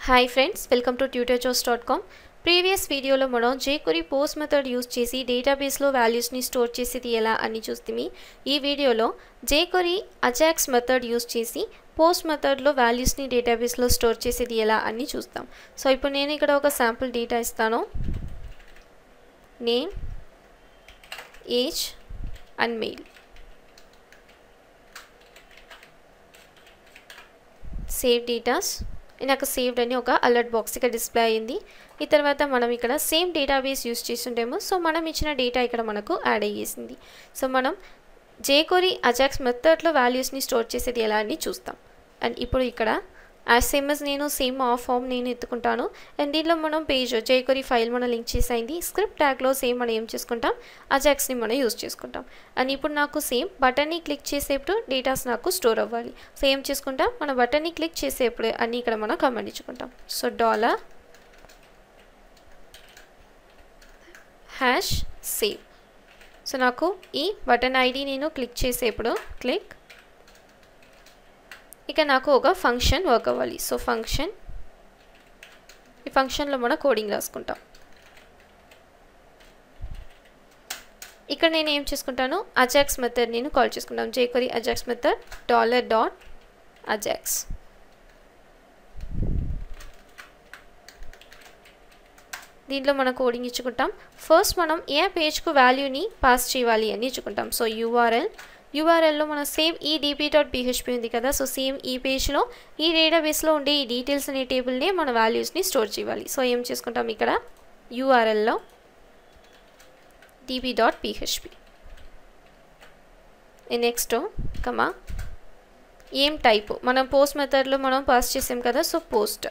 hi friends welcome to tutorchose dot com previous వీడియోలో మనం జేక్వరీ post method use చేసి డేటాబేస్లో వాల్యూస్ని స్టోర్ చేసేది ఎలా అని చూస్తే ఈ వీడియోలో జేక్వరీ అజాక్స్ మెథడ్ యూస్ చేసి పోస్ట్ మెథడ్లో వాల్యూస్ని డేటాబేస్లో స్టోర్ చేసేది ఎలా అని చూస్తాం సో ఇప్పుడు నేను ఇక్కడ ఒక శాంపుల్ డేటా ఇస్తాను name age and mail save datas నాకు సేవ్డ్ అని ఒక అలర్ట్ బాక్స్ ఇక్కడ డిస్ప్లే అయ్యింది ఈ తర్వాత మనం ఇక్కడ సేమ్ డేటాబేస్ యూస్ చేస్తుంటేమో సో మనం ఇచ్చిన డేటా ఇక్కడ మనకు యాడ్ అయ్యేసింది సో మనం జేకోరీ అజాక్స్ మెథడ్లో వాల్యూస్ని స్టోర్ చేసేది ఎలా అని చూస్తాం అండ్ ఇప్పుడు ఇక్కడ యాజ్ సేమ్ as నేను సేమ్ ఆ ఫామ్ నేను ఎత్తుకుంటాను అండ్ దీనిలో మనం పేజ్ జేకోరీ ఫైల్ మనం లింక్ చేసింది స్క్రిప్ట్ ట్యాగ్లో సేమ్ మనం ఏం చేసుకుంటాం అజాక్స్ని మనం యూస్ చేసుకుంటాం అండ్ ఇప్పుడు నాకు సేమ్ బటన్ని క్లిక్ చేసేప్పుడు డేటాస్ నాకు స్టోర్ అవ్వాలి సో ఏం చేసుకుంటాం మన బటన్ని క్లిక్ చేసేప్పుడు అన్నీ ఇక్కడ మనం గమనించుకుంటాం so dollar hash save so నాకు ఈ బటన్ ఐడి నేను క్లిక్ చేసేప్పుడు క్లిక్ ఇక నాకు ఒక ఫంక్షన్ వర్క్ అవ్వాలి సో ఫంక్షన్ ఈ ఫంక్షన్లో మనం కోడింగ్ రాసుకుంటాం ఇక్కడ నేను ఏం చేసుకుంటాను అజాక్స్ మెథడ్ నేను కాల్ చేసుకుంటాను jQuery Ajax method dollar dot Ajax దీంట్లో మనం కోడింగ్ ఇచ్చుకుంటాం ఫస్ట్ మనం ఏ పేజ్కు వాల్యూని పాస్ చేయాలి అని ఇచ్చుకుంటాం సో యూఆర్ఎల్ యూఆర్ఎల్లో మన సేమ్ ఈ డీపీ డాట్ పిహెచ్పి ఉంది కదా సో సేమ్ ఈ పేజ్లో ఈ డేటాబేస్లో ఉండే ఈ డీటెయిల్స్ అనే టేబుల్ని మన వాల్యూస్ని స్టోర్ చేయాలి సో ఏం చేసుకుంటాం ఇక్కడ యూఆర్ఎల్లో DP dot PHP next comma ఏం టైపు మనం పోస్ట్ మెథడ్లో మనం పాస్ చేసాం కదా సో పోస్ట్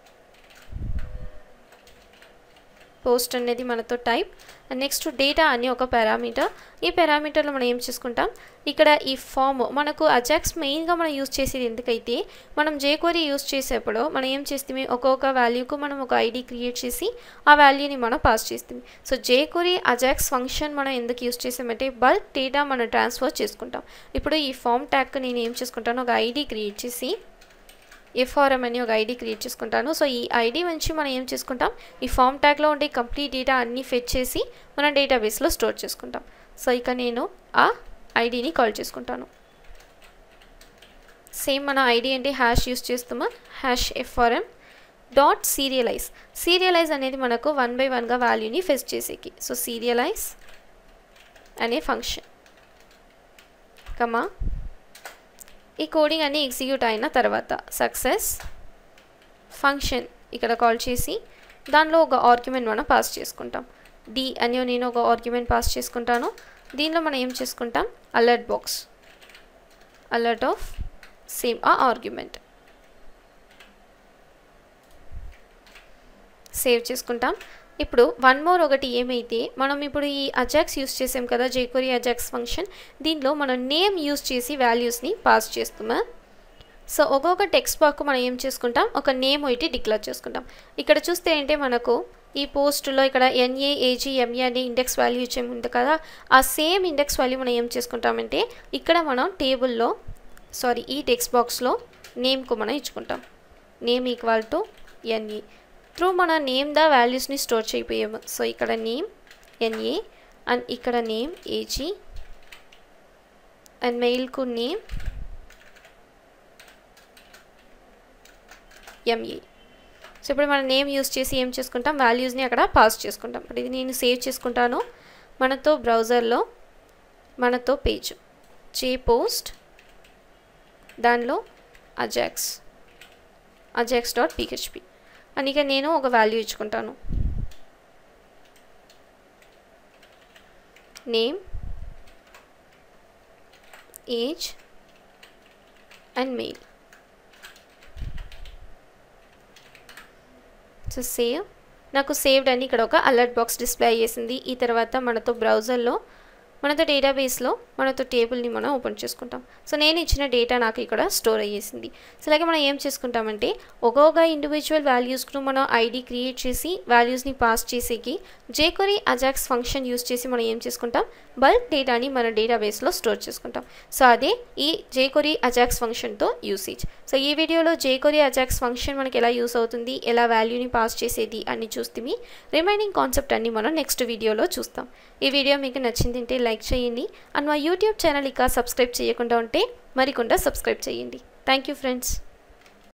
పోస్ట్ అనేది మనతో టైప్ అండ్ నెక్స్ట్ డేటా అని ఒక పారామీటర్ ఈ పారామీటర్లో మనం ఏం చేసుకుంటాం ఇక్కడ ఈ ఫామ్ మనకు అజాక్స్ మెయిన్గా మనం యూస్ చేసేది ఎందుకైతే మనం జేకోరీ యూస్ చేసేప్పుడు మనం ఏం చేస్తామే ఒక్కొక్క వాల్యూకు మనం ఒక ఐడి క్రియేట్ చేసి ఆ వాల్యూని మనం పాస్ చేస్తాం సో జేకోరీ అజాక్స్ ఫంక్షన్ మనం ఎందుకు యూస్ చేసామంటే బల్క్ డేటా మనం ట్రాన్స్ఫర్ చేసుకుంటాం ఇప్పుడు ఈ ఫామ్ ట్యాగ్ నేను ఏం చేసుకుంటాను ఒక ఐడి క్రియేట్ చేసి ఎఫ్ఆర్ఎం అని ఒక ఐడి క్రియేట్ చేసుకుంటాను సో ఈ ఐడి నుంచి మనం ఏం చేసుకుంటాం ఈ ఫామ్ ట్యాగ్లో ఉండే కంప్లీట్ డేటా అన్నీ ఫెచ్ చేసి మన డేటాబేస్లో స్టోర్ చేసుకుంటాం సో ఇక నేను ఆ ఐడిని కాల్ చేసుకుంటాను సేమ్ మన ఐడి అంటే హ్యాష్ యూస్ చేస్తామా hash FRM dot serialize serialize అనేది మనకు వన్ బై వన్గా వాల్యూని ఫెచ్ చేసేకి సో సీరియలైజ్ అనే ఫంక్షన్ కమా ఈ కోడింగ్ అన్ని ఎగ్జిక్యూట్ అయిన తర్వాత సక్సెస్ ఫంక్షన్ ఇక్కడ కాల్ చేసి దానిలో ఒక ఆర్గ్యుమెంట్ మనం పాస్ చేసుకుంటాం డి అని నేను ఒక ఆర్గ్యుమెంట్ పాస్ చేసుకుంటాను దీనిలో మనం ఏం చేసుకుంటాం alert box alert of same ఆ ఆర్గ్యుమెంట్ సేవ్ చేసుకుంటాం ఇప్పుడు వన్ మోర్ ఒకటి ఏమైతే మనం ఇప్పుడు ఈ అజాక్స్ యూస్ చేసాం కదా జేకోరీ అజాక్స్ ఫంక్షన్ దీనిలో మనం నేమ్ యూస్ చేసి వాల్యూస్ని పాస్ చేస్తున్నా సో ఒక్కొక్క టెక్స్ట్ బాక్ మనం ఏం చేసుకుంటాం ఒక నేమ్ ఒకటి డిక్లేర్ చేసుకుంటాం ఇక్కడ చూస్తే ఏంటి మనకు ఈ పోస్ట్లో ఇక్కడ ఎన్ఏ ఏజీ ఎంఏ అనే ఇండెక్స్ వాల్యూ ఇచ్చేమి ఉంది కదా ఆ సేమ్ ఇండెక్స్ వాల్యూ మనం ఏం చేసుకుంటామంటే ఇక్కడ మనం టేబుల్లో సారీ ఈ టెక్స్ట్ బాక్స్లో నేమ్కు మనం ఇచ్చుకుంటాం name equal to NA through మన నేమ్ ద వాల్యూస్ని స్టోర్ చేయపోయాము సో ఇక్కడ నేమ్ ఎన్ఏ అండ్ ఇక్కడ నేమ్ ఏజీ అండ్ మెయిల్కు నేమ్ ఎంఏ సో ఇప్పుడు మన నేమ్ యూస్ చేసి ఏం చేసుకుంటాం వాల్యూస్ని అక్కడ పాస్ చేసుకుంటాం ఇప్పుడు ఇది నేను సేవ్ చేసుకుంటాను మనతో బ్రౌజర్లో మనతో పేజ్ జే పోస్ట్ దానిలో అజాక్స్ అజాక్స్ డాట్ పిహెచ్పి అని ఇక నేను ఒక వాల్యూ ఇచ్చుకుంటాను name age and mail so save నాకు సేవ్డ్ అని ఇక్కడ ఒక అలర్ట్ బాక్స్ డిస్ప్లే చేసింది ఈ తర్వాత మనతో బ్రౌజర్లో మనతో డేటాబేస్లో మనతో టేబుల్ని మనం ఓపెన్ చేసుకుంటాం సో నేను ఇచ్చిన డేటా నాకు ఇక్కడ స్టోర్ అయ్యేసింది సో అలాగే మనం ఏం చేసుకుంటామంటే ఒక్కొక్క ఇండివిజువల్ వాల్యూస్ను మనం ఐడి క్రియేట్ చేసి వాల్యూస్ని పాస్ చేసేకి జేకొరీ అజాక్స్ ఫంక్షన్ యూస్ చేసి మనం ఏం చేసుకుంటాం బల్క్ డేటాని మన డేటాబేస్లో స్టోర్ చేసుకుంటాం సో అదే ఈ జేకొరీ అజాక్స్ ఫంక్షన్తో యూసేజ్ సో ఈ వీడియోలో జేకొరీ అజాక్స్ ఫంక్షన్ మనకి ఎలా యూస్ అవుతుంది ఎలా వాల్యూని పాస్ చేసేది అని చూస్తే రిమైనింగ్ కాన్సెప్ట్ అన్ని మనం నెక్స్ట్ వీడియోలో చూస్తాం ఈ వీడియో మీకు నచ్చిందంటే లైక్ చేయండి అండ్ మా యూట్యూబ్ ఛానల్ ఇక సబ్స్క్రైబ్ చేయకుండా ఉంటే మరికొండ సబ్స్క్రైబ్ చేయండి థ్యాంక్ యూ ఫ్రెండ్స్